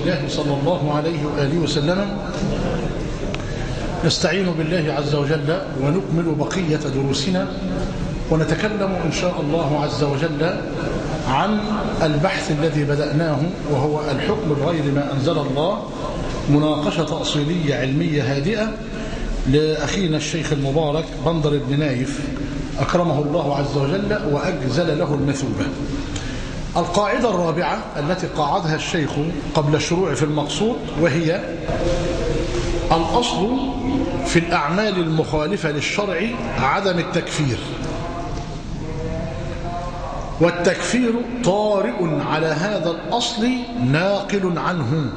الله صلى الله عليه وآله وسلم نستعين بالله عز وجل ونكمل بقية دروسنا ونتكلم إن شاء الله عز وجل عن البحث الذي بدأناه وهو الحكم بغير ما أنزل الله مناقشة أصيلية علمية هادئة لأخينا الشيخ المبارك بندر بن نايف أكرمه الله عز وجل وأجزل له المثوبة القاعدة الرابعة التي قاعدها الشيخ قبل الشروع في المقصود وهي الأصل في الأعمال المخالفة للشرع عدم التكفير والتكفير طارئ على هذا الأصل ناقل عنه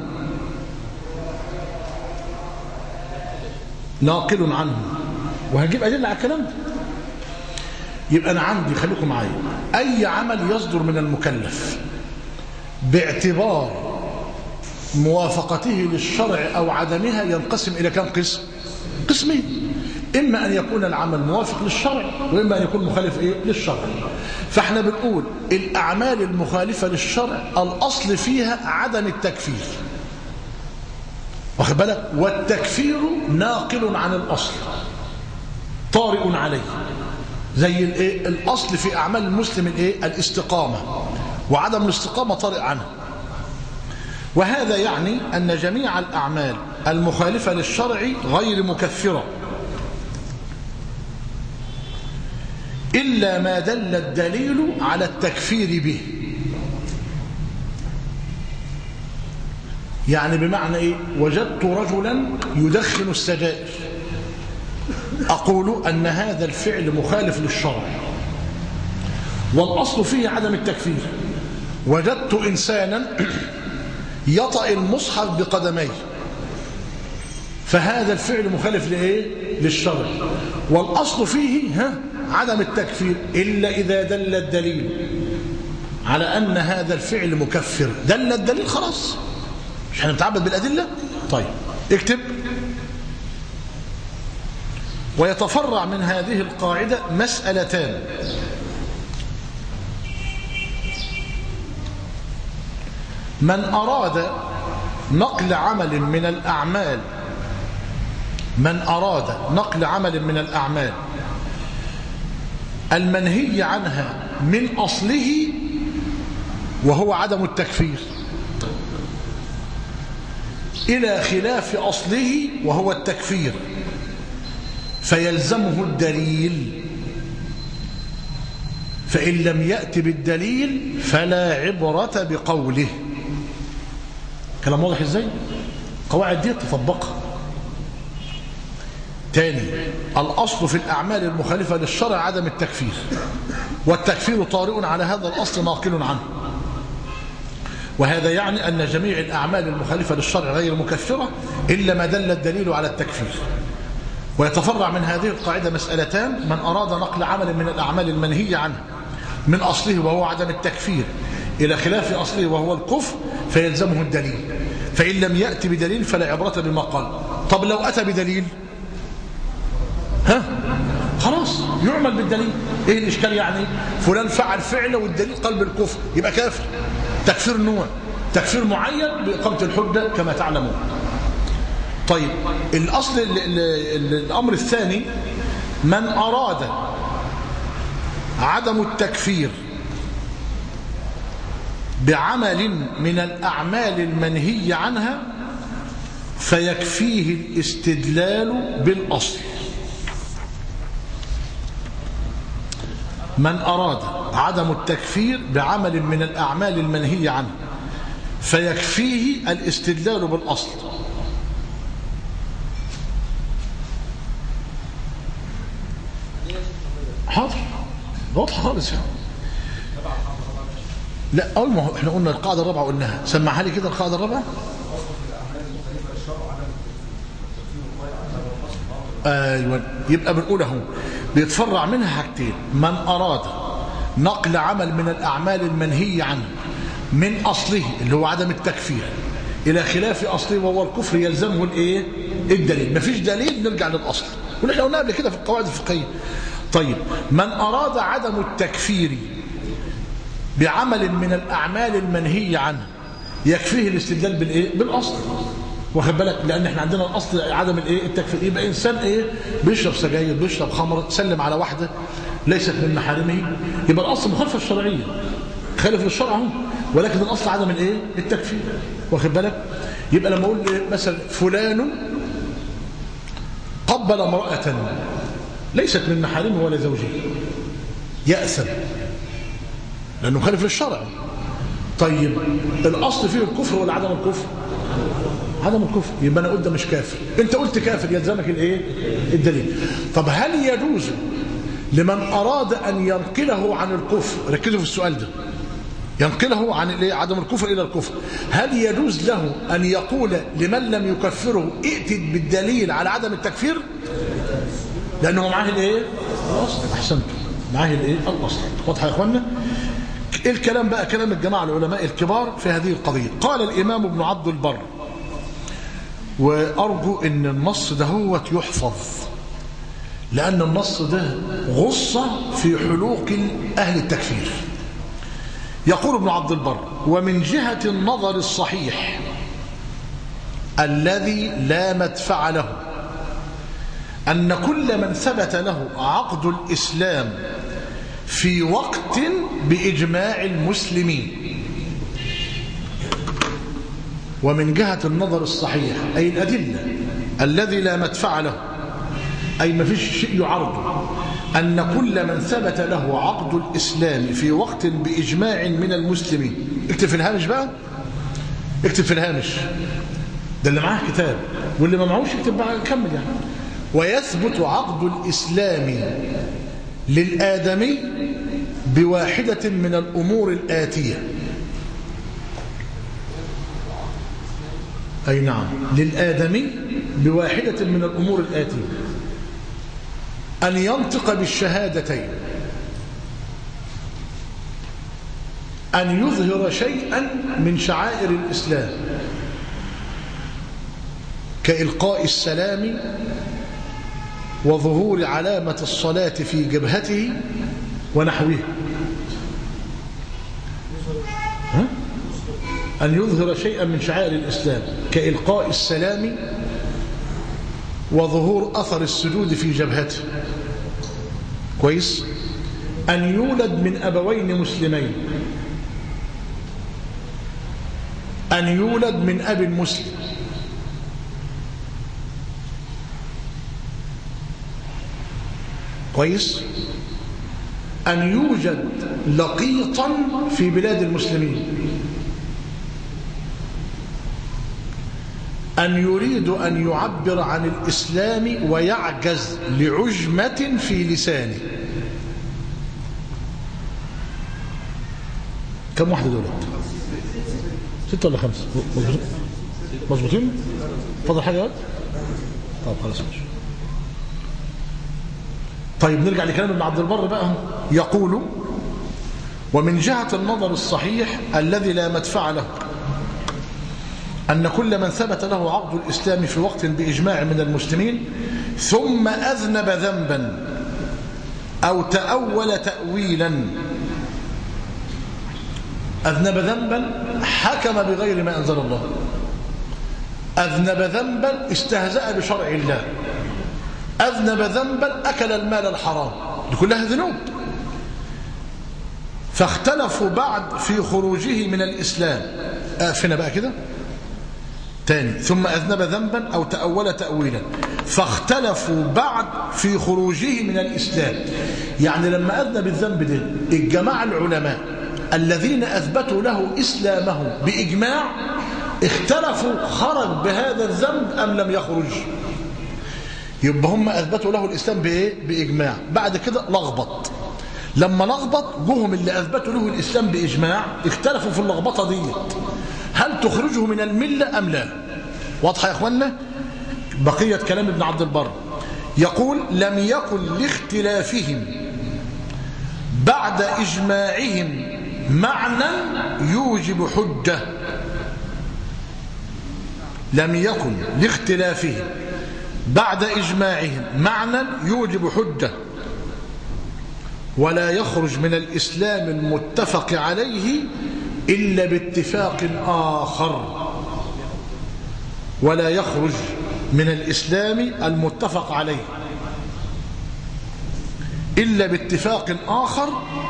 ناقل عنه وهنجيب أدلة على الكلام ده يبقى أنا عندي خليكم معايا أي عمل يصدر من المكلف باعتبار موافقته للشرع أو عدمها ينقسم إلى كم قسم قسمين إما أن يكون العمل موافق للشرع وإما أن يكون مخالف إيه؟ للشرع فإحنا بنقول الأعمال المخالفة للشرع الأصل فيها عدم التكفير واخد بالك والتكفير ناقل عن الأصل طارئ عليه زي الايه الاصل في اعمال المسلم الايه الاستقامه وعدم الاستقامه طارئ عنه وهذا يعني ان جميع الاعمال المخالفه للشرع غير مكفره الا ما دل الدليل على التكفير به يعني بمعنى ايه وجدت رجلا يدخن السجائر أقول أن هذا الفعل مخالف للشرع والأصل فيه عدم التكفير وجدت إنسانا يطأ المصحف بقدميه فهذا الفعل مخالف لإيه؟ للشرع والأصل فيه ها عدم التكفير إلا إذا دل الدليل على أن هذا الفعل مكفر دل الدليل خلاص مش هنتعبد بالأدلة طيب اكتب ويتفرع من هذه القاعدة مسألتان من أراد نقل عمل من الأعمال من أراد نقل عمل من الأعمال المنهي عنها من أصله وهو عدم التكفير إلى خلاف أصله وهو التكفير فيلزمه الدليل فإن لم يأت بالدليل فلا عبرة بقوله كلام واضح ازاي قواعد دي تطبقها تاني الأصل في الأعمال المخالفة للشرع عدم التكفير والتكفير طارئ على هذا الأصل ناقل عنه وهذا يعني أن جميع الأعمال المخالفة للشرع غير مكفرة إلا ما دل الدليل على التكفير ويتفرع من هذه القاعدة مسألتان من أراد نقل عمل من الأعمال المنهية عنه من أصله وهو عدم التكفير إلى خلاف أصله وهو الكفر فيلزمه الدليل فإن لم يأتي بدليل فلا عبرة بما قال طب لو أتى بدليل ها خلاص يعمل بالدليل ايه الاشكال يعني فلان فعل فعله والدليل قلب الكفر يبقى كافر تكفير نوع تكفير معين بإقامة الحجة كما تعلمون طيب الأصل ال ال ال الأمر الثاني من أراد عدم التكفير بعمل من الأعمال المنهي عنها فيكفيه الاستدلال بالأصل من أراد عدم التكفير بعمل من الأعمال المنهي عنه فيكفيه الاستدلال بالأصل حاضر واضحه خالص يعني لا اول ما احنا قلنا القاعده الرابعه قلناها سمعها لي كده القاعده الرابعه ايوه يبقى بنقول اهو بيتفرع منها حاجتين من اراد نقل عمل من الاعمال المنهي عنه من اصله اللي هو عدم التكفير الى خلاف اصله وهو الكفر يلزمه الايه الدليل مفيش دليل نرجع للاصل ونحن قلنا قبل كده في القواعد الفقهيه طيب من أراد عدم التكفير بعمل من الأعمال المنهي عنه يكفيه الاستدلال بالايه بالاصل واخد بالك لان احنا عندنا الاصل عدم الايه التكفير يبقى انسان ايه بيشرب سجاير بيشرب خمر سلم على واحده ليست من محارمه يبقى الاصل مخالفه الشرعيه خالف للشرع اهو ولكن الاصل عدم الايه التكفير واخد بالك يبقى لما اقول إيه مثلا فلان قبل امراه ليست من محارمه ولا زوجه يأثم لانه مخالف للشرع طيب الاصل فيه الكفر ولا عدم الكفر عدم الكفر يبقى انا قلت ده مش كافر انت قلت كافر يلزمك الايه الدليل طب هل يجوز لمن اراد ان ينقله عن الكفر ركزوا في السؤال ده ينقله عن الايه عدم الكفر الى الكفر هل يجوز له ان يقول لمن لم يكفره ائت بالدليل على عدم التكفير لانه معاه الايه الاصل احسنت معاه الايه الاصل واضح يا اخوانا الكلام بقى كلام الجماعه العلماء الكبار في هذه القضيه قال الامام ابن عبد البر وارجو ان النص ده هو يحفظ لان النص ده غصه في حلوق اهل التكفير يقول ابن عبد البر ومن جهه النظر الصحيح الذي لا مدفع له أن كل من ثبت له عقد الإسلام في وقت بإجماع المسلمين ومن جهة النظر الصحيح أي الأدلة الذي لا مدفع له أي ما فيش شيء يعرضه أن كل من ثبت له عقد الإسلام في وقت بإجماع من المسلمين اكتب في الهامش بقى اكتب في الهامش ده اللي معاه كتاب واللي ما معهوش يكتب بقى كمل يعني ويثبت عقد الإسلام للآدمي بواحدة من الأمور الآتية أي نعم للآدمي بواحدة من الأمور الآتية أن ينطق بالشهادتين أن يظهر شيئا من شعائر الإسلام كإلقاء السلام وظهور علامة الصلاة في جبهته ونحوه ها؟ أن يظهر شيئا من شعائر الإسلام كإلقاء السلام وظهور أثر السجود في جبهته كويس أن يولد من أبوين مسلمين أن يولد من أب مسلم كويس أن يوجد لقيطا في بلاد المسلمين أن يريد أن يعبر عن الإسلام ويعجز لعجمة في لسانه كم واحدة دولت ستة ولا خمسة مظبوطين فضل حاجة طب خلاص ماشي طيب نرجع لكلام ابن عبد البر بقى يقول ومن جهة النظر الصحيح الذي لا مدفع له أن كل من ثبت له عقد الإسلام في وقت بإجماع من المسلمين ثم أذنب ذنبا أو تأول تأويلا أذنب ذنبا حكم بغير ما أنزل الله أذنب ذنبا استهزأ بشرع الله أذنب ذنبا أكل المال الحرام دي كلها ذنوب فاختلفوا بعد في خروجه من الإسلام أقفنا بقى كده تاني ثم أذنب ذنبا أو تأول تأويلا فاختلفوا بعد في خروجه من الإسلام يعني لما أذنب الذنب ده الجماعة العلماء الذين أثبتوا له إسلامه بإجماع اختلفوا خرج بهذا الذنب أم لم يخرج يبقى هم أثبتوا له الإسلام بإيه؟ بإجماع بعد كده لخبط لما لخبط جهم اللي أثبتوا له الإسلام بإجماع اختلفوا في اللخبطة دي هل تخرجه من الملة أم لا واضحة يا أخوانا بقية كلام ابن عبد البر يقول لم يكن لاختلافهم بعد إجماعهم معنى يوجب حجة لم يكن لاختلافهم بعد إجماعهم معنى يوجب حجة ولا يخرج من الإسلام المتفق عليه إلا باتفاق آخر ولا يخرج من الإسلام المتفق عليه إلا باتفاق آخر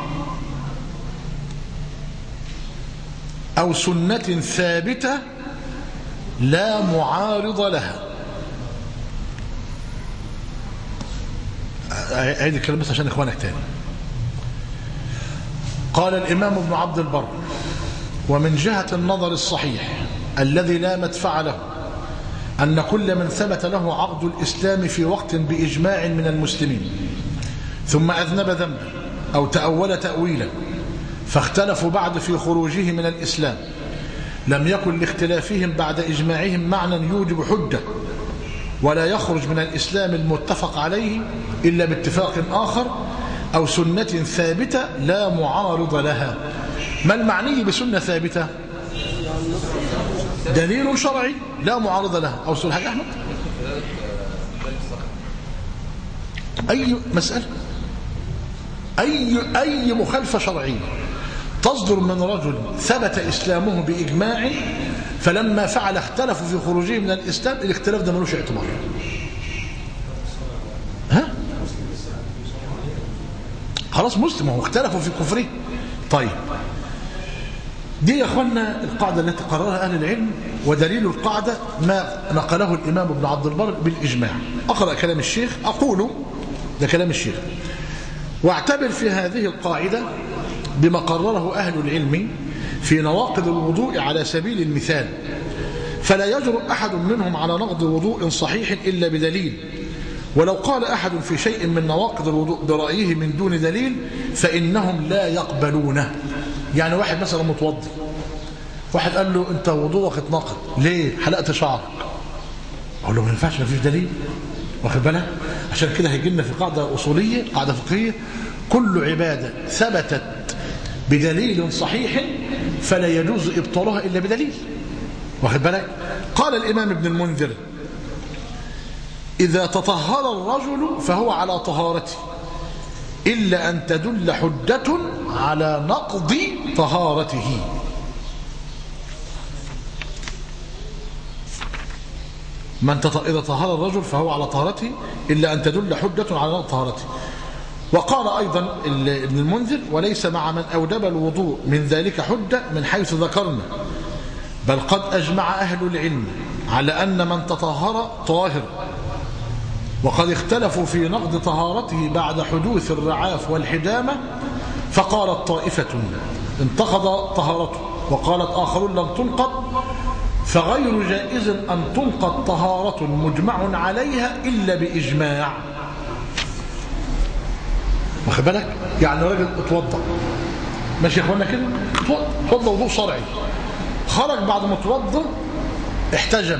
أو سنة ثابتة لا معارض لها عيد الكلام بس عشان إخوانك تاني قال الإمام ابن عبد البر ومن جهة النظر الصحيح الذي لا مدفع له أن كل من ثبت له عقد الإسلام في وقت بإجماع من المسلمين ثم أذنب ذنبا أو تأول تأويلا فاختلفوا بعد في خروجه من الإسلام لم يكن لاختلافهم بعد إجماعهم معنى يوجب حجة ولا يخرج من الإسلام المتفق عليه إلا باتفاق آخر أو سنة ثابتة لا معارض لها ما المعني بسنة ثابتة دليل شرعي لا معارض لها أو سنة حاجة أحمد أي مسألة أي, أي مخالفة شرعية تصدر من رجل ثبت إسلامه بإجماع فلما فعل اختلفوا في خروجه من الإسلام الاختلاف ده ملوش اعتبار ها خلاص مسلم هو اختلفوا في كفره طيب دي يا اخوانا القاعدة التي قررها أهل العلم ودليل القاعدة ما نقله الإمام ابن عبد البر بالإجماع أقرأ كلام الشيخ أقول ده كلام الشيخ واعتبر في هذه القاعدة بما قرره أهل العلم في نواقض الوضوء على سبيل المثال فلا يجرؤ أحد منهم على نقض وضوء صحيح إلا بدليل ولو قال أحد في شيء من نواقض الوضوء برأيه من دون دليل فإنهم لا يقبلونه يعني واحد مثلا متوضي واحد قال له انت وضوءك اتناقض ليه حلقت شعرك اقول له ما ينفعش ما فيش دليل واخد بالك عشان كده هيجي لنا في قاعده اصوليه قاعده فقهيه كل عباده ثبتت بدليل صحيح فلا يجوز ابطالها الا بدليل واخد بالك قال الامام ابن المنذر اذا تطهر الرجل فهو على طهارته إلا أن تدل حجة على نقض طهارته من إذا طهر الرجل فهو على طهارته إلا أن تدل حجة على نقض طهارته وقال أيضا ابن المنذر وليس مع من أوجب الوضوء من ذلك حجة من حيث ذكرنا بل قد أجمع أهل العلم على أن من تطهر طاهر وقد اختلفوا في نقض طهارته بعد حدوث الرعاف والحجامة فقالت طائفة انتقض طهارته وقالت آخرون لم تنقض فغير جائز أن تنقض طهارة مجمع عليها إلا بإجماع واخد بالك يعني راجل اتوضى ماشي يا اخوانا كده اتوضى وضوء شرعي خرج بعد ما اتوضى احتجم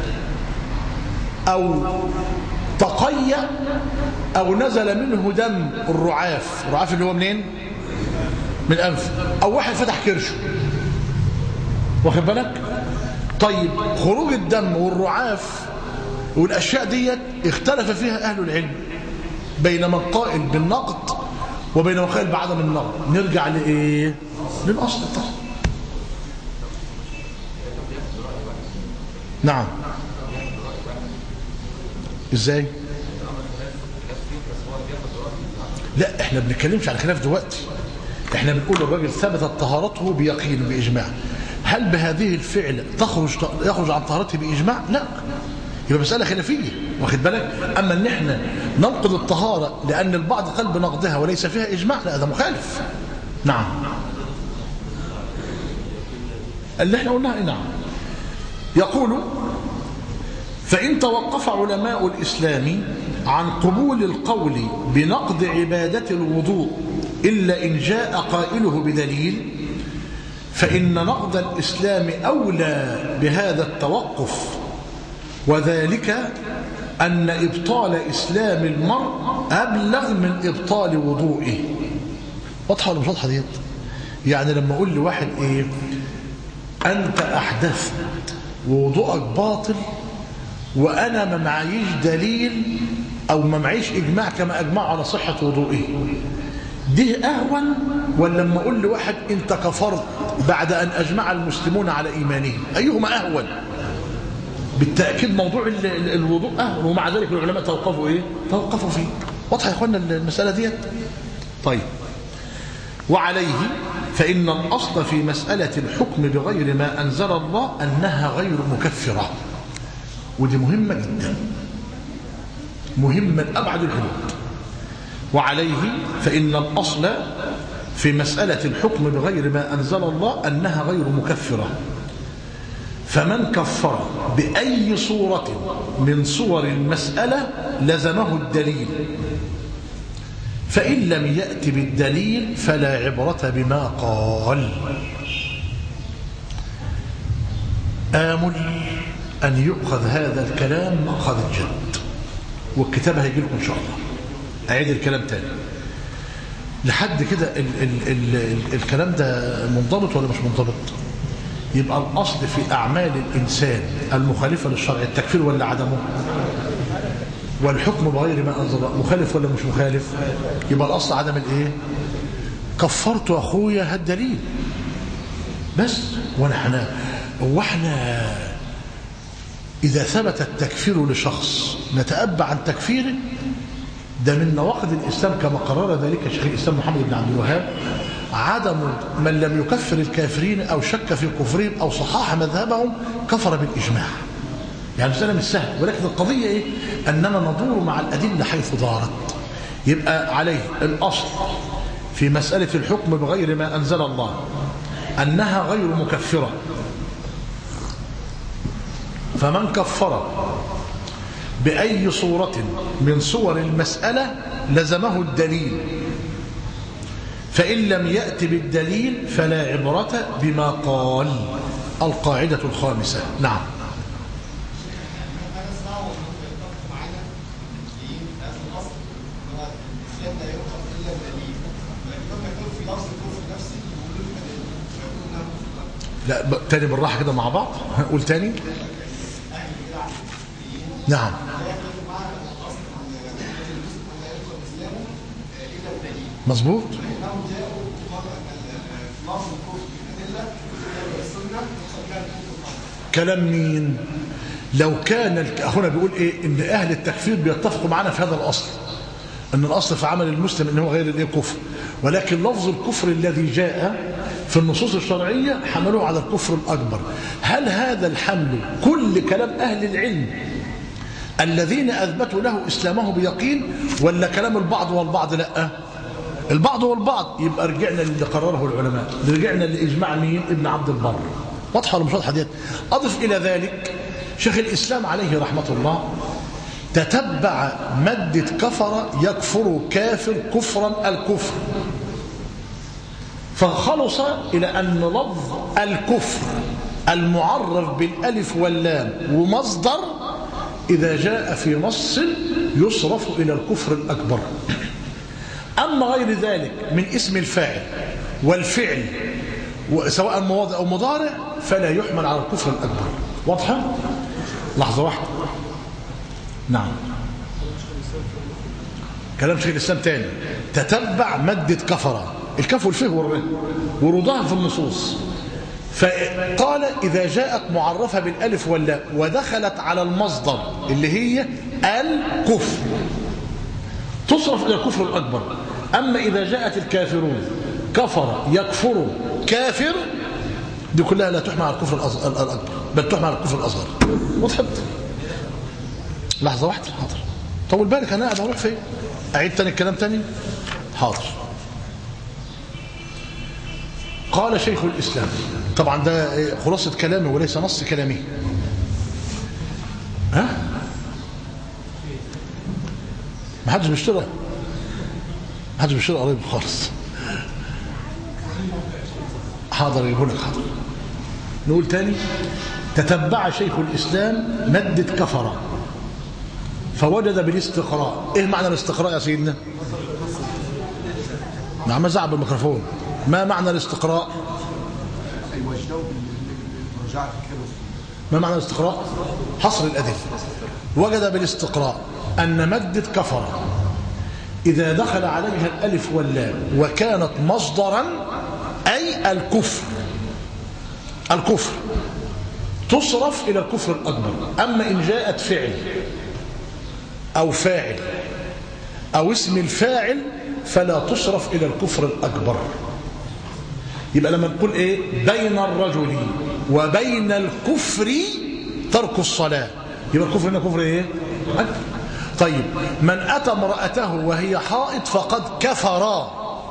او تقيأ أو نزل منه دم الرعاف الرعاف اللي هو منين من أنف أو واحد فتح كرشه واخد بالك طيب خروج الدم والرعاف والأشياء ديت اختلف فيها أهل العلم بين من قائل بالنقد وبين من قائل بعدم النقد نرجع لإيه للأصل الطهر نعم ازاي لا احنا بنتكلمش عن خلاف دلوقتي احنا بنقول الراجل ثبتت طهارته بيقين باجماع هل بهذه الفعل تخرج يخرج عن طهارته باجماع لا يبقى مساله خلافيه واخد بالك اما ان احنا ننقض الطهاره لان البعض قال بنقضها وليس فيها اجماع لا هذا مخالف نعم اللي احنا قلناه نعم يقول فإن توقف علماء الإسلام عن قبول القول بنقض عبادة الوضوء إلا إن جاء قائله بدليل فإن نقض الإسلام أولى بهذا التوقف وذلك أن إبطال إسلام المرء أبلغ من إبطال وضوئه واضحة ولا مش واضحة ديت يعني لما أقول لواحد إيه أنت أحدثت ووضوءك باطل وأنا ما معيش دليل أو ما معيش إجماع كما أجمع على صحة وضوئه ده أهون ولا لما أقول لواحد أنت كفرت بعد أن أجمع المسلمون على إيمانهم أيهما أهون بالتأكيد موضوع الوضوء أهون ومع ذلك العلماء توقفوا إيه توقفوا فيه واضحة يا أخوانا المسألة ديت طيب وعليه فإن الأصل في مسألة الحكم بغير ما أنزل الله أنها غير مكفرة ودي مهمة جدا مهمة أبعد الحدود وعليه فإن الأصل في مسألة الحكم بغير ما أنزل الله أنها غير مكفرة فمن كفر بأي صورة من صور المسألة لزمه الدليل فإن لم يأت بالدليل فلا عبرة بما قال آمل أن يؤخذ هذا الكلام مأخذ الجد والكتاب هيجي لكم إن شاء الله أعيد الكلام تاني لحد كده ال ال ال ال الكلام ده منضبط ولا مش منضبط يبقى الأصل في أعمال الإنسان المخالفة للشرع التكفير ولا عدمه والحكم بغير ما أنزل الله مخالف ولا مش مخالف يبقى الأصل عدم الإيه كفرت أخويا هالدليل بس ونحن واحنا إذا ثبت التكفير لشخص نتأبى عن تكفيره ده من نواقض الإسلام كما قرر ذلك شيخ الإسلام محمد بن عبد الوهاب عدم من لم يكفر الكافرين أو شك في كفرهم أو صحاح مذهبهم كفر بالإجماع يعني مسألة مش سهل ولكن القضية إيه؟ أننا ندور مع الأدلة حيث دارت يبقى عليه الأصل في مسألة الحكم بغير ما أنزل الله أنها غير مكفرة فمن كفر بأي صورة من صور المسألة لزمه الدليل فإن لم يأت بالدليل فلا عبرة بما قال القاعدة الخامسة نعم لا تاني بالراحة كده مع بعض قول تاني نعم مظبوط كلام مين لو كان هنا بيقول ايه ان اهل التكفير بيتفقوا معنا في هذا الاصل ان الاصل في عمل المسلم ان هو غير الايه كفر ولكن لفظ الكفر الذي جاء في النصوص الشرعيه حملوه على الكفر الاكبر هل هذا الحمل كل كلام اهل العلم الذين اثبتوا له اسلامه بيقين ولا كلام البعض والبعض لا البعض والبعض يبقى رجعنا للي قرره العلماء رجعنا لاجماع مين ابن عبد البر واضحه ولا مش واضحه ديت اضف الى ذلك شيخ الاسلام عليه رحمه الله تتبع مادة كفر يكفر كافر كفرا الكفر فخلص إلى أن لفظ الكفر المعرف بالألف واللام ومصدر إذا جاء في نص يصرف إلى الكفر الأكبر أما غير ذلك من اسم الفاعل والفعل سواء مواضع أو مضارع فلا يحمل على الكفر الأكبر واضحة؟ لحظة واحدة نعم كلام شيخ الإسلام تاني تتبع مادة كفرة الكف والفه والره ورودها في النصوص فقال إذا جاءت معرفة بالألف واللام ودخلت على المصدر اللي هي الكفر تصرف إلى الكفر الأكبر أما إذا جاءت الكافرون كفر يكفر كافر دي كلها لا تحمل على الكفر الأكبر بل تحمل على الكفر الأصغر وضحت لحظة واحدة حاضر طول بالك أنا قاعد أروح فين أعيد تاني الكلام تاني حاضر قال شيخ الإسلام طبعا ده خلاصة كلامه وليس نص كلامه ها ما حدش بيشتري ما حدش بيشتري قريب خالص حاضر يقول لك حاضر نقول تاني تتبع شيخ الإسلام مادة كفرة فوجد بالاستقراء ايه معنى الاستقراء يا سيدنا نعم زعب بالميكروفون ما معنى الاستقراء ما معنى الاستقراء حصر الأدلة وجد بالاستقراء أن مادة كفر إذا دخل عليها الألف واللام وكانت مصدرا أي الكفر الكفر تصرف إلى الكفر الأكبر أما إن جاءت فعل أو فاعل أو اسم الفاعل فلا تصرف إلى الكفر الأكبر يبقى لما نقول إيه بين الرجل وبين الكفر ترك الصلاة يبقى الكفر هنا كفر إيه أكبر طيب من أتى امرأته وهي حائط فقد كفر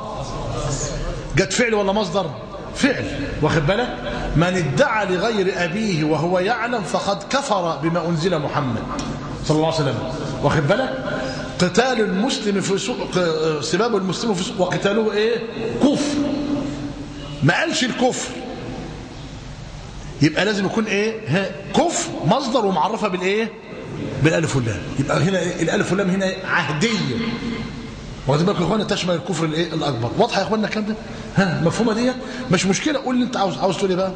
جت فعل ولا مصدر فعل واخد بالك من ادعى لغير أبيه وهو يعلم فقد كفر بما أنزل محمد صلى الله عليه وسلم واخد بالك قتال المسلم في سوق سباب المسلم في سوق وقتاله ايه كفر ما قالش الكفر يبقى لازم يكون ايه ها كفر مصدر ومعرفه بالايه بالالف واللام يبقى هنا إيه؟ الالف واللام هنا عهديه واخدين بالكم يا اخوانا تشمل الكفر الايه الاكبر واضحه يا اخوانا الكلام ده ها مفهومه ديت مش مشكله قول اللي انت عاوز عاوز تقول ايه بقى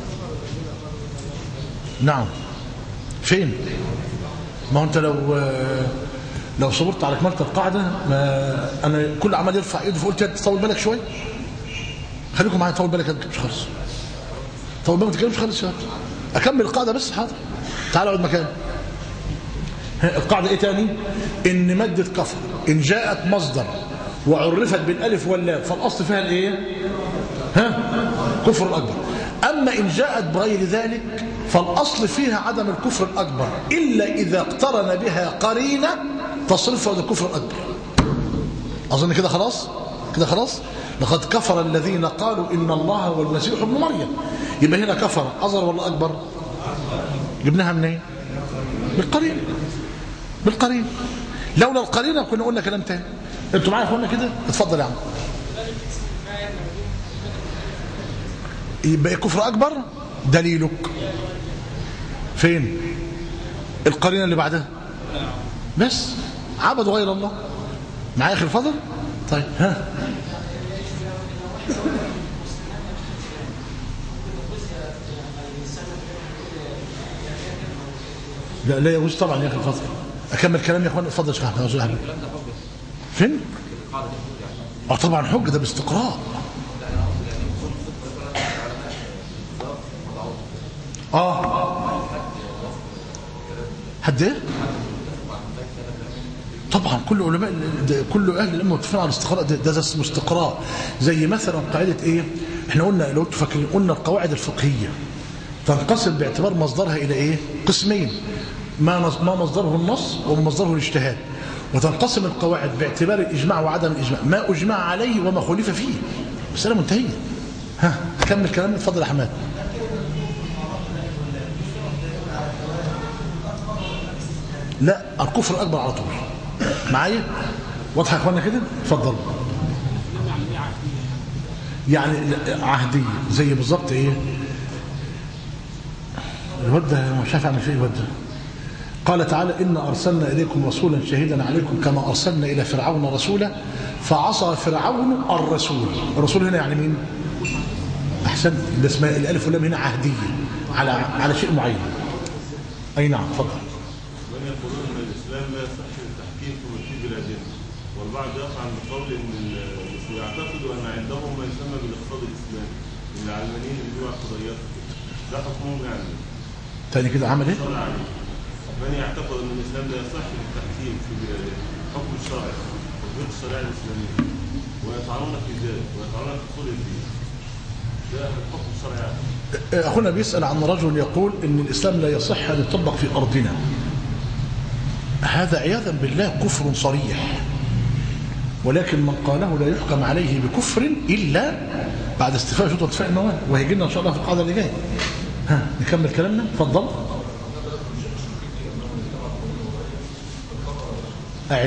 نعم فين ما هو انت لو لو صبرت على كمالة القاعدة ما أنا كل عمال يرفع إيده فقلت طول بالك شوي خليكم معايا طول بالك مش خالص طول بالك ما تتكلمش خالص يا أكمل القاعدة بس حاضر تعال اقعد مكان القاعدة إيه تاني إن مادة كفر إن جاءت مصدر وعرفت بالألف واللام فالأصل فيها الإيه ها كفر الأكبر أما إن جاءت بغير ذلك فالأصل فيها عدم الكفر الأكبر إلا إذا اقترن بها قرينة تصرفها إلى الكفر الأكبر أظن كده خلاص كده خلاص لقد كفر الذين قالوا إن الله هو المسيح ابن مريم يبقى هنا كفر أصغر ولا أكبر جبناها منين إيه؟ بالقرين بالقرين لولا القرينة كنا قلنا كلام تاني انتوا معايا قلنا كده اتفضل يا عم يبقى كفر أكبر دليلك فين القرينة اللي بعدها بس عبدوا غير الله معايا اخي الفضل طيب ها لا لا يجوز طبعا يا اخي الفضل اكمل كلامي يا اخوان اتفضل يا شيخ احمد فين اه طبعا حجه ده باستقراء اه حد ايه طبعا كل علماء كل اهل الامه متفقين على الاستقراء ده, ده اسمه استقراء زي مثلا قاعده ايه احنا قلنا لو انتوا فاكرين قلنا القواعد الفقهيه تنقسم باعتبار مصدرها الى ايه قسمين ما ما مصدره النص ومصدره الاجتهاد وتنقسم القواعد باعتبار الاجماع وعدم الاجماع ما اجمع عليه وما خلف فيه مساله منتهيه ها كمل كلامي اتفضل يا حماد لا الكفر الأكبر على طول معايا واضحة يا اخوانا كده اتفضل يعني عهدية زي بالظبط ايه الواد ده مش عارف اعمل فيه الواد ده قال تعالى إن أرسلنا إليكم رسولا شهيدا عليكم كما أرسلنا إلى فرعون رسولا فعصى فرعون الرسول الرسول هنا يعني مين أحسن ده اسمها الألف واللام هنا عهدية على على شيء معين أي نعم تفضل من يقولون ان الاسلام لا يصح التحكيم في في بلادنا والبعض يقع من قول ان ال- يعتقدوا ان عندهم ما يسمى بالاقتصاد الاسلامي من العلمانيين اللي بيبيعوا قضيات ده حكمهم يعني تاني كده عمل ايه صلى عليه من يعتقد ان الاسلام لا يصح التحكيم في بلادنا حكم الشرع تطبيق الشريعه الاسلاميه ويطعنون في ذلك ويطعنون في اصول الدين ده الحكم الشرعي أخونا بيسأل عن رجل يقول إن الإسلام لا يصح أن يطبق في أرضنا هذا عياذا بالله كفر صريح ولكن من قاله لا يحكم عليه بكفر إلا بعد استيفاء شروط اتفاق المواد وهيجي لنا إن شاء الله في القاعدة اللي جاية ها نكمل كلامنا اتفضل أعد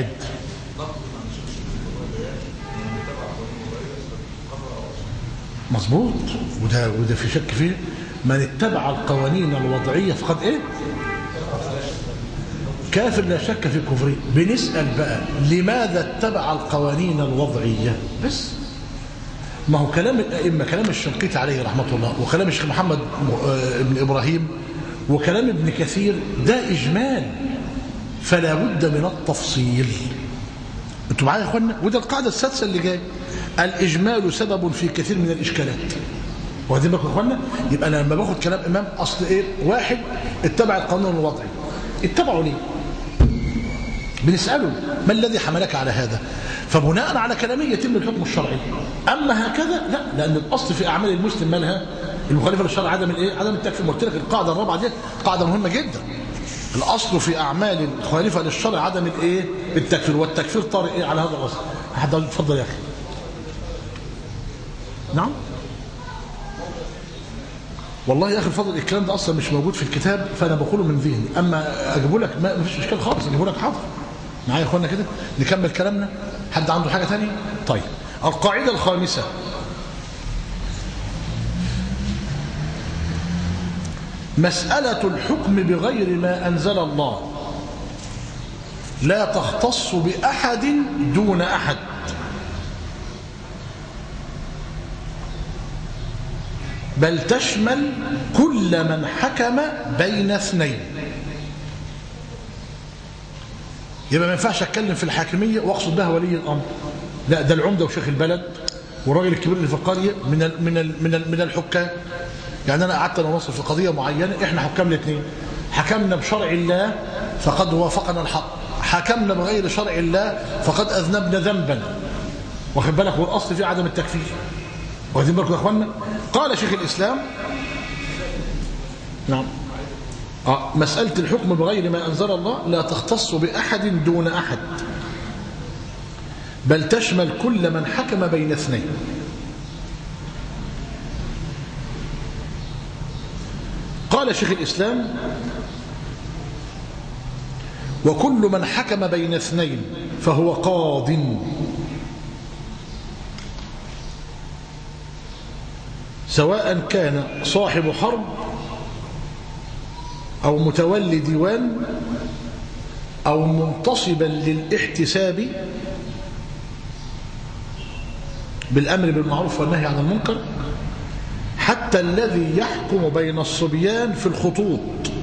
مظبوط وده وده في شك فيه من اتبع القوانين الوضعيه فقد ايه كافر لا شك في كفره بنسال بقى لماذا اتبع القوانين الوضعيه بس ما هو كلام الائمه كلام الشنقيطي عليه رحمه الله وكلام الشيخ محمد آه، ابن ابراهيم وكلام ابن كثير ده اجمال فلا بد من التفصيل انتوا معايا يا اخوانا وده القاعده السادسه اللي جايه الاجمال سبب في كثير من الاشكالات واخدين بالكم يا اخوانا يبقى انا لما باخد كلام امام اصل ايه واحد اتبع القانون الوضعي اتبعوا ليه بنساله ما الذي حملك على هذا فبناء على كلامه يتم الحكم الشرعي اما هكذا لا لان الاصل في اعمال المسلم مالها المخالفه للشرع عدم الايه عدم التكفير قلت لك القاعده الرابعه دي قاعده مهمه جدا الاصل في اعمال المخالفه للشرع عدم الايه التكفير والتكفير طارئ ايه على هذا الاصل حد اتفضل يا اخي نعم والله يا اخي الفضل الكلام ده اصلا مش موجود في الكتاب فانا بقوله من ذهني اما اجيبه لك ما فيش اشكال خالص اجيبه لك حاضر معايا يا اخوانا كده نكمل كلامنا حد عنده حاجه ثانيه طيب القاعده الخامسه مسألة الحكم بغير ما أنزل الله لا تختص بأحد دون أحد بل تشمل كل من حكم بين اثنين يبقى ما ينفعش اتكلم في الحاكميه واقصد بها ولي الامر لا ده العمده وشيخ البلد والراجل الكبير اللي في القريه من ال من ال من ال من الحكام يعني انا قعدت انا في قضيه معينه احنا حكام الاثنين حكمنا بشرع الله فقد وافقنا الحق حكمنا بغير شرع الله فقد اذنبنا ذنبا واخد بالك والاصل فيه عدم التكفير واخدين بالكم يا اخوانا قال شيخ الاسلام نعم آه مسألة الحكم بغير ما أنزل الله لا تختص بأحد دون أحد بل تشمل كل من حكم بين اثنين قال شيخ الإسلام وكل من حكم بين اثنين فهو قاض سواء كان صاحب حرب أو متولي ديوان أو منتصبا للاحتساب بالأمر بالمعروف والنهي عن المنكر حتى الذي يحكم بين الصبيان في الخطوط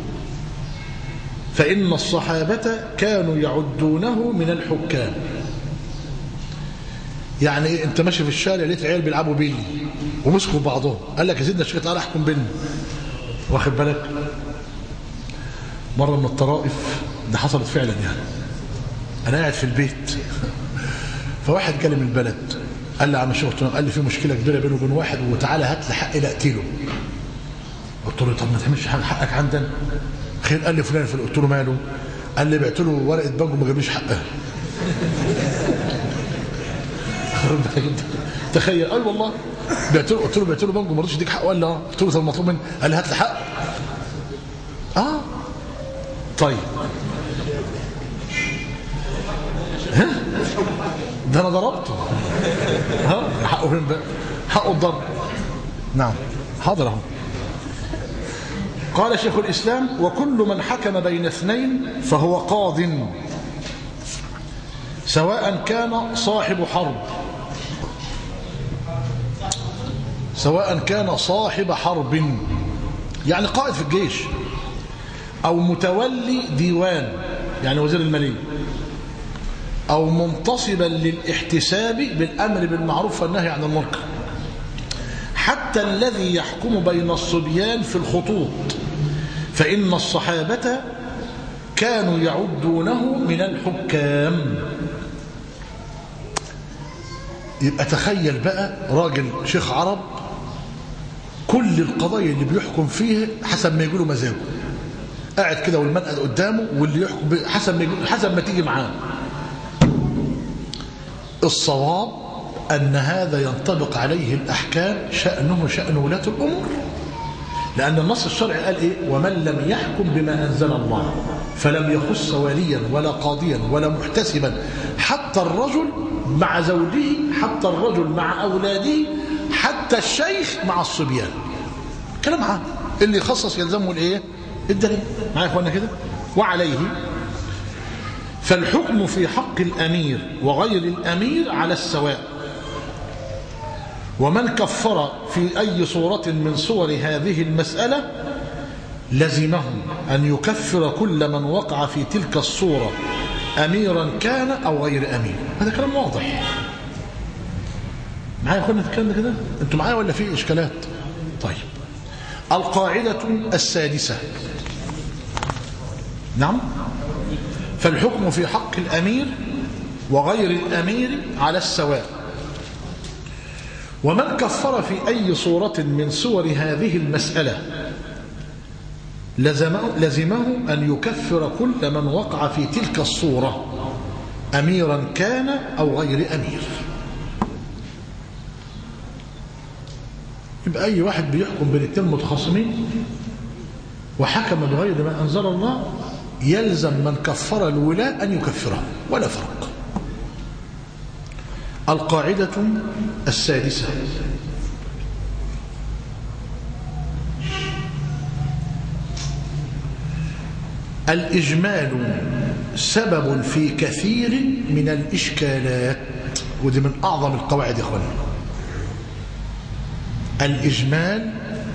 فإن الصحابة كانوا يعدونه من الحكام يعني إيه انت ماشي في الشارع لقيت عيال بيلعبوا بيلي ومسكوا بعضهم قال لك يا سيدنا الشيخ تعالى احكم بيننا واخد بالك مرة من الطرائف ده حصلت فعلا يعني أنا قاعد في البيت فواحد جالي من البلد قال لي عم الشيخ قال لي في مشكلة كبيرة بينه وبين واحد وتعالى هات لي حقي لا اقتله قلت له طب ما تعملش حاجة حقك عندنا خير قال لي فلان فلان قلت له ماله قال لي بعت له ورقة بنك وما جابليش حقها تخيل قال والله بعت له قلت له بعت له بنك وما رضيش يديك حقه قال لي اه قلت له طب المطلوب مني قال لي هات لي حق اه طيب ها ده انا ضربته ها حقه فين بقى حقه الضرب نعم حاضر اهو قال شيخ الاسلام وكل من حكم بين اثنين فهو قاض سواء كان صاحب حرب سواء كان صاحب حرب يعني قائد في الجيش أو متولي ديوان يعني وزير المالية أو منتصبا للاحتساب بالأمر بالمعروف والنهي عن المنكر حتى الذي يحكم بين الصبيان في الخطوط فإن الصحابة كانوا يعدونه من الحكام يبقى تخيل بقى راجل شيخ عرب كل القضايا اللي بيحكم فيها حسب ما يقولوا مزاجه قاعد كده والمنقذ قدامه واللي يحكم حسب ما حسب ما تيجي معاه الصواب أن هذا ينطبق عليه الأحكام شأنه شأن ولاة الأمور لأن النص الشرعي قال إيه ومن لم يحكم بما أنزل الله فلم يخص وليا ولا قاضيا ولا محتسبا حتى الرجل مع زوجه حتى الرجل مع أولاده حتى الشيخ مع الصبيان كلام عام اللي يخصص يلزمه الايه الدليل معايا اخوانا كده وعليه فالحكم في حق الامير وغير الامير على السواء ومن كفر في اي صوره من صور هذه المساله لزمه ان يكفر كل من وقع في تلك الصوره أميرا كان أو غير أمير هذا كلام واضح معايا يا اخوانا الكلام ده كده انتوا معايا ولا في اشكالات طيب القاعدة السادسة نعم فالحكم في حق الأمير وغير الأمير على السواء ومن كفر في أي صورة من صور هذه المسألة لزمه, لزمه أن يكفر كل من وقع في تلك الصورة أميرا كان أو غير أمير يبقى أي واحد بيحكم بين الاثنين متخاصمين وحكم بغير ما أنزل الله يلزم من كفر الولاء أن يكفره ولا فرق القاعدة السادسة الإجمال سبب في كثير من الإشكالات ودي من أعظم القواعد يا أخواني الإجمال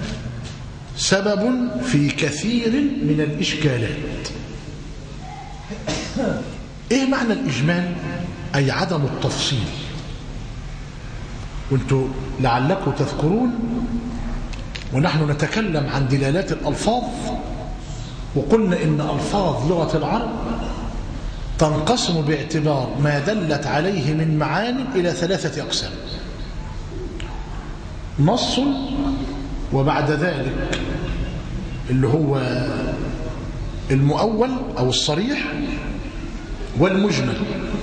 سبب في كثير من الإشكالات إيه معنى الإجمال؟ أي عدم التفصيل وانتوا لعلكم تذكرون ونحن نتكلم عن دلالات الألفاظ وقلنا إن ألفاظ لغة العرب تنقسم باعتبار ما دلت عليه من معان إلى ثلاثة أقسام نص وبعد ذلك اللي هو المؤول أو الصريح والمجمل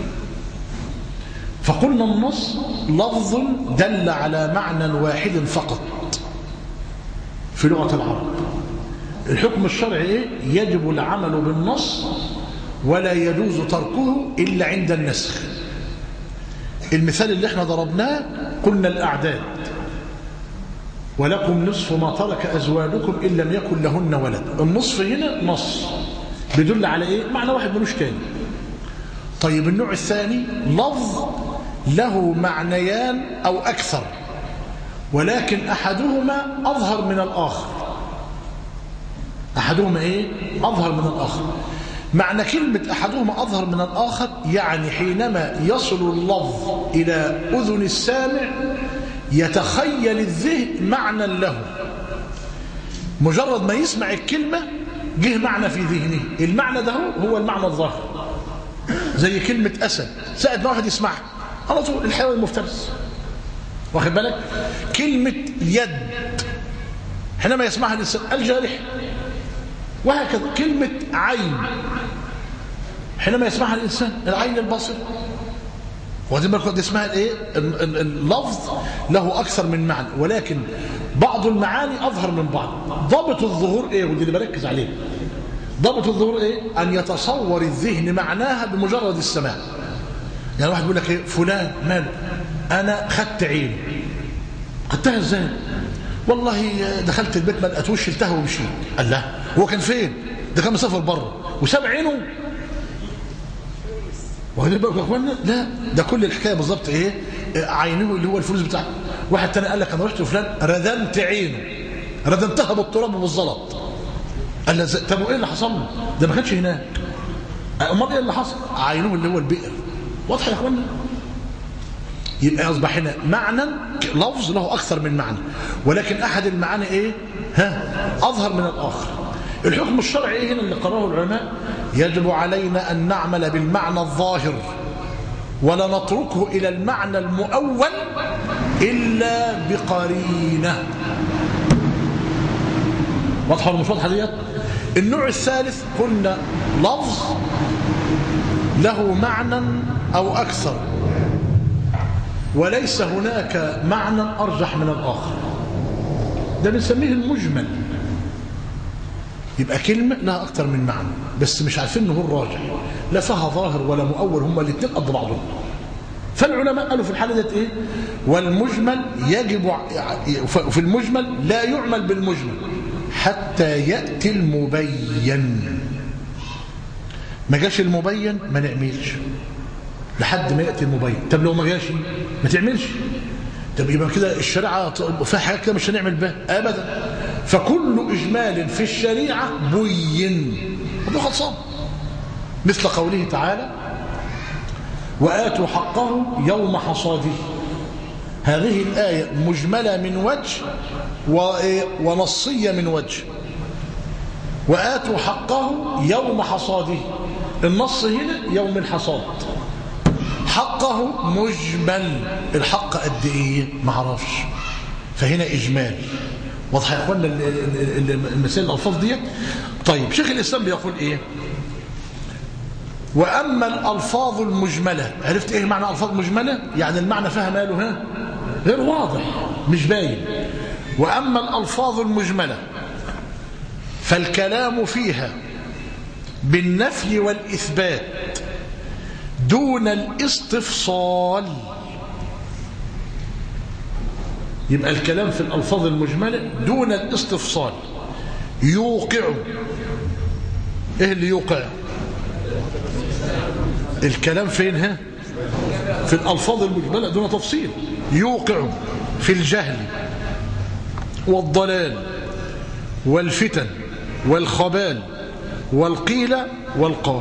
فقلنا النص لفظ دل على معنى واحد فقط في لغة العرب الحكم الشرعي إيه؟ يجب العمل بالنص ولا يجوز تركه إلا عند النسخ المثال اللي احنا ضربناه قلنا الأعداد ولكم نصف ما ترك أزواجكم إن لم يكن لهن ولد النصف هنا نص بيدل على إيه؟ معنى واحد ملوش تاني طيب النوع الثاني لفظ له معنيان أو أكثر ولكن أحدهما أظهر من الآخر أحدهما إيه؟ أظهر من الآخر معنى كلمة أحدهما أظهر من الآخر يعني حينما يصل اللفظ إلى أذن السامع يتخيل الذهن معنى له مجرد ما يسمع الكلمة جه معنى في ذهنه المعنى ده هو المعنى الظاهر زي كلمة أسد سأد ما واحد يسمعها على طول الحيوان المفترس واخد بالك كلمة يد حينما يسمعها الإنسان الجارح وهكذا كلمة عين حينما يسمعها الإنسان العين البصر واخدين بالكم دي اسمها الايه اللفظ له اكثر من معنى ولكن بعض المعاني اظهر من بعض ضابط الظهور ايه ودي اللي بركز عليه ضابط الظهور ايه ان يتصور الذهن معناها بمجرد السماع يعني واحد يقول لك ايه فلان مال انا خدت عين خدتها ازاي والله دخلت البيت ما لقيتوش شلتها ومشيت قال لا هو كان فين ده كان مسافر بره وساب عينه واخدين بالكم يا اخوانا لا ده كل الحكايه بالظبط ايه عينه اللي هو الفلوس بتاعته واحد تاني قال لك انا رحت لفلان ردمت عينه ردمتها بالتراب وبالزلط قال له طب وايه اللي حصل له ده ما كانش هناك امال ايه اللي حصل عينه اللي هو البئر واضح يا اخوانا يبقى اصبح هنا معنى لفظ له اكثر من معنى ولكن احد المعاني ايه ها اظهر من الاخر الحكم الشرعي ايه هنا اللي قرره العلماء يجب علينا ان نعمل بالمعنى الظاهر ولا نتركه الى المعنى المؤول الا بقرينه واضحه ولا مش واضحه ديت النوع الثالث قلنا لفظ له معنى او اكثر وليس هناك معنى ارجح من الاخر ده بنسميه المجمل يبقى كلمة لها أكتر من معنى بس مش عارفين إنه هو الراجح لا فيها ظاهر ولا مؤول هما الاثنين قد بعضهم فالعلماء قالوا في الحالة ديت إيه والمجمل يجب في المجمل لا يعمل بالمجمل حتى يأتي المبين ما جاش المبين ما نعملش لحد ما يأتي المبين طب لو ما جاش ما تعملش طب يبقى كده الشريعة فيها حاجات كده مش هنعمل بها أبدا فكل إجمال في الشريعة بين وده خلصان مثل قوله تعالى وآتوا حقه يوم حصاده هذه الآية مجملة من وجه ونصية من وجه وآتوا حقه يوم حصاده النص هنا يوم الحصاد حقه مجمل الحق قد ايه ما اعرفش فهنا اجمال واضح يا اخوانا المسائل الالفاظ ديت طيب شيخ الاسلام بيقول ايه واما الالفاظ المجمله عرفت ايه معنى الفاظ مجمله يعني المعنى فيها ماله ها غير واضح مش باين واما الالفاظ المجمله فالكلام فيها بالنفي والاثبات دون الاستفصال يبقى الكلام في الألفاظ المجملة دون الاستفصال يوقع ايه اللي يوقع الكلام فين ها في الألفاظ المجملة دون تفصيل يوقع في الجهل والضلال والفتن والخبال والقيل والقال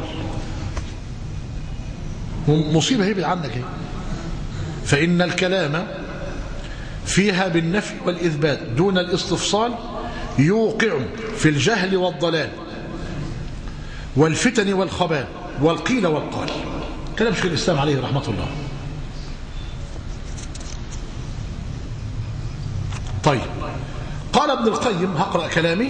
مصيبة هي عنك هي فإن الكلام فيها بالنفي والإثبات دون الاستفصال يوقع في الجهل والضلال والفتن والخبال والقيل والقال كلام شيخ الإسلام عليه رحمة الله طيب قال ابن القيم هقرأ كلامي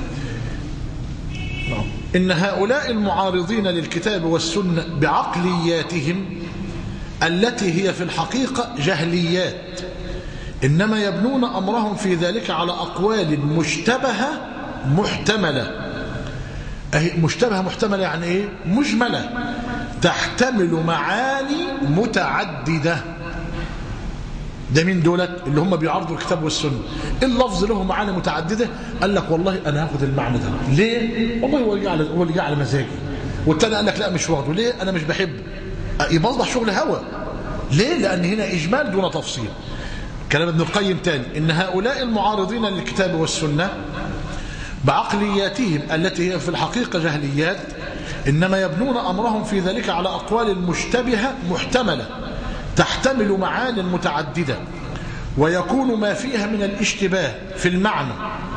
إن هؤلاء المعارضين للكتاب والسنة بعقلياتهم التي هي في الحقيقة جهليات إنما يبنون أمرهم في ذلك على أقوال مشتبهة محتملة أهي مشتبهة محتملة يعني إيه؟ مجملة تحتمل معاني متعددة ده مين دولت اللي هم بيعرضوا الكتاب والسنة اللفظ له معاني متعددة قال لك والله أنا هاخد المعنى ده ليه والله هو اللي على هو اللي على مزاجي والتاني قال لك لا مش واخده ليه أنا مش بحب يبقى اصبح شغل هوى ليه لأن هنا إجمال دون تفصيل كلام ابن القيم تاني إن هؤلاء المعارضين للكتاب والسنة بعقلياتهم التي هي في الحقيقة جهليات إنما يبنون أمرهم في ذلك على أقوال مشتبهة محتملة تحتمل معان متعددة ويكون ما فيها من الاشتباه في المعنى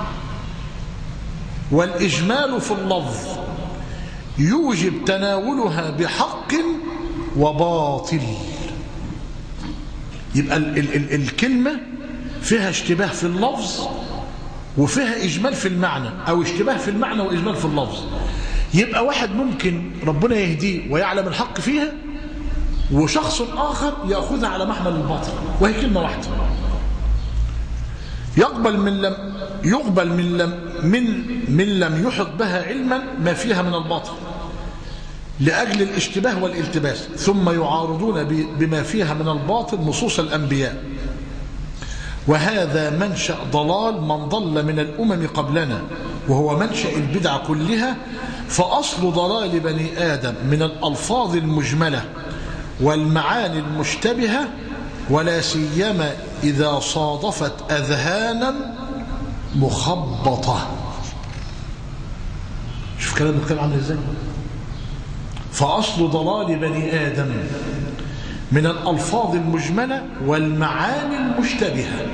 والإجمال في اللفظ يوجب تناولها بحق وباطل يبقى ال ال ال الكلمة فيها اشتباه في اللفظ وفيها إجمال في المعنى أو اشتباه في المعنى وإجمال في اللفظ يبقى واحد ممكن ربنا يهديه ويعلم الحق فيها وشخص آخر يأخذها على محمل الباطل وهي كلمة واحدة يقبل من لم يقبل من لم من من لم يحط بها علما ما فيها من الباطل لأجل الاشتباه والالتباس ثم يعارضون بما فيها من الباطل نصوص الأنبياء وهذا منشأ ضلال من ضل من الأمم قبلنا وهو منشأ البدع كلها فأصل ضلال بني آدم من الألفاظ المجملة والمعاني المشتبهة ولا سيما إذا صادفت أذهانا مخبطة شوف كلام القيم عامل ازاي فأصل ضلال بني آدم من الألفاظ المجملة والمعاني المشتبهة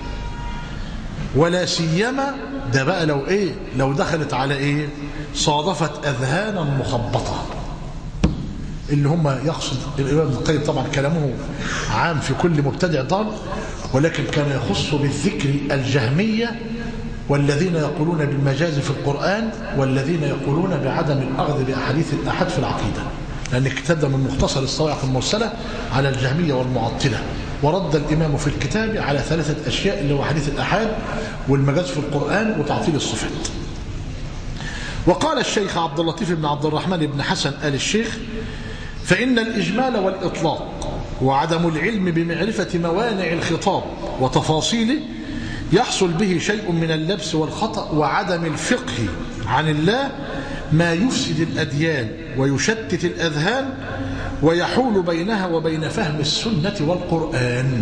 ولا سيما ده بقى لو ايه لو دخلت على ايه صادفت أذهانا مخبطة اللي هم يقصد الإمام ابن القيم طبعا كلامه عام في كل مبتدع ضال ولكن كان يخص بالذكر الجهمية والذين يقولون بالمجاز في القرآن والذين يقولون بعدم الأخذ بأحاديث الأحد في العقيدة لأن الكتاب ده من مختصر الصواعق المرسلة على الجهمية والمعطلة ورد الإمام في الكتاب على ثلاثة أشياء اللي هو حديث الأحاد والمجاز في القرآن وتعطيل الصفات وقال الشيخ عبد اللطيف بن عبد الرحمن بن حسن آل الشيخ فإن الإجمال والإطلاق وعدم العلم بمعرفة موانع الخطاب وتفاصيله يحصل به شيء من اللبس والخطأ وعدم الفقه عن الله ما يفسد الأديان ويشتت الأذهان ويحول بينها وبين فهم السنة والقرآن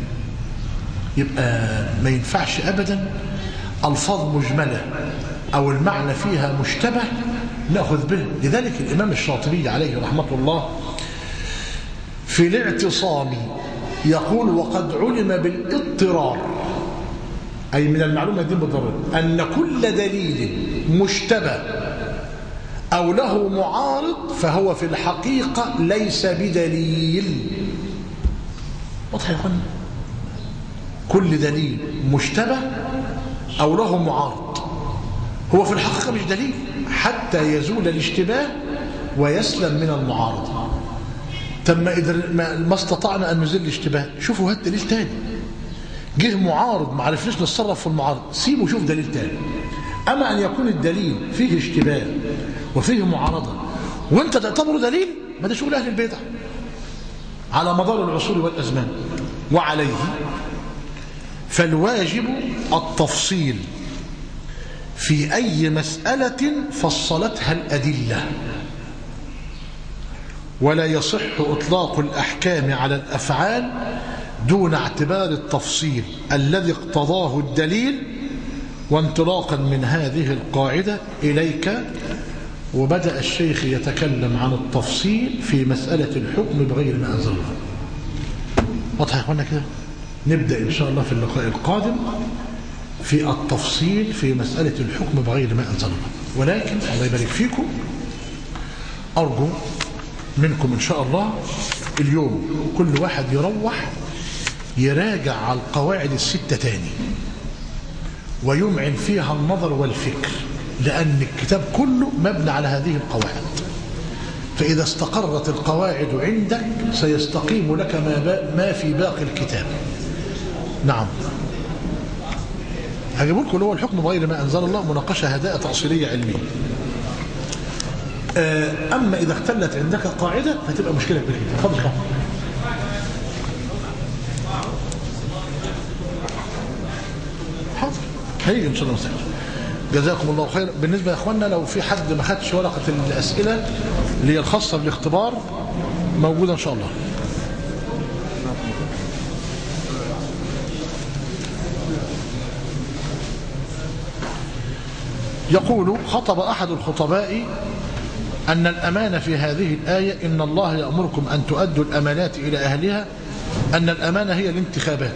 يبقى ما ينفعش أبدا ألفاظ مجملة أو المعنى فيها مشتبه نأخذ به لذلك الإمام الشاطبي عليه رحمة الله في الاعتصام يقول وقد علم بالاضطرار أي من المعلومة دي بالضرورة أن كل دليل مشتبه أو له معارض فهو في الحقيقة ليس بدليل واضح يا أخوانا كل دليل مشتبه أو له معارض هو في الحقيقة مش دليل حتى يزول الاشتباه ويسلم من المعارضة تم ما استطعنا أن نزيل الاشتباه شوفوا هات دليل تاني جه معارض ما عرفناش نتصرف في المعارض سيبه وشوف دليل تاني أما أن يكون الدليل فيه اشتباه وفيه معارضة وانت تعتبره دليل ما ده شغل أهل البدع على مدار العصور والأزمان وعليه فالواجب التفصيل في أي مسألة فصلتها الأدلة ولا يصح إطلاق الأحكام على الأفعال دون اعتبار التفصيل الذي اقتضاه الدليل وانطلاقا من هذه القاعدة إليك وبدأ الشيخ يتكلم عن التفصيل في مسألة الحكم بغير ما أنزل الله واضح يا اخوانا كده نبدأ إن شاء الله في اللقاء القادم في التفصيل في مسألة الحكم بغير ما أنزل الله ولكن الله يبارك فيكم أرجو منكم إن شاء الله اليوم كل واحد يروح يراجع على القواعد الستة تاني ويمعن فيها النظر والفكر لأن الكتاب كله مبني على هذه القواعد فإذا استقرت القواعد عندك سيستقيم لك ما, ما في باقي الكتاب نعم هجيب لكم هو الحكم بغير ما أنزل الله مناقشة هداء تأصيلية علمية أما إذا اختلت عندك قاعدة فتبقى مشكلة كبيرة تفضل كم حاضر هيجي إن شاء الله مستقبل جزاكم الله خير بالنسبة يا أخوانا لو في حد ما خدش ورقة الأسئلة اللي هي الخاصة بالاختبار موجودة إن شاء الله يقول خطب أحد الخطباء أن الأمانة في هذه الآية إن الله يأمركم أن تؤدوا الأمانات إلى أهلها أن الأمانة هي الانتخابات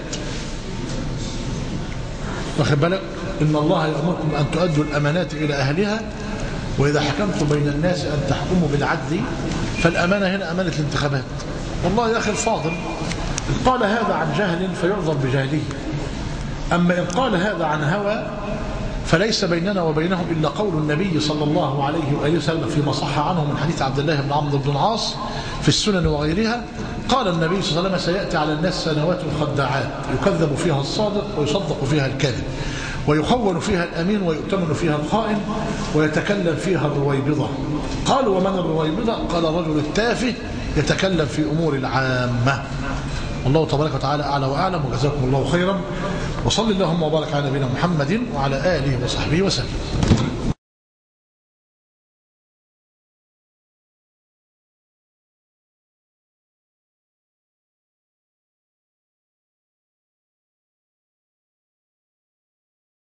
واخد بالك إن الله يأمركم أن تؤدوا الأمانات إلى أهلها وإذا حكمتم بين الناس أن تحكموا بالعدل فالأمانة هنا أمانة الانتخابات والله يا أخي الفاضل إن قال هذا عن جهل فيعذر بجهله أما إن قال هذا عن هوى فليس بيننا وبينهم إلا قول النبي صلى الله عليه وآله وسلم فيما صح عنه من حديث عبد الله بن عمرو بن العاص في السنن وغيرها قال النبي صلى الله عليه وسلم سيأتي على الناس سنوات خداعات يكذب فيها الصادق ويصدق فيها الكاذب ويخون فيها الأمين ويؤتمن فيها الخائن ويتكلم فيها الرويبضة قالوا ومن الرويبضة قال الرجل التافه يتكلم في أمور العامة الله تبارك وتعالى أعلى وأعلم وجزاكم الله خيرا وصل اللهم وبارك على نبينا محمد وعلى آله وصحبه وسلم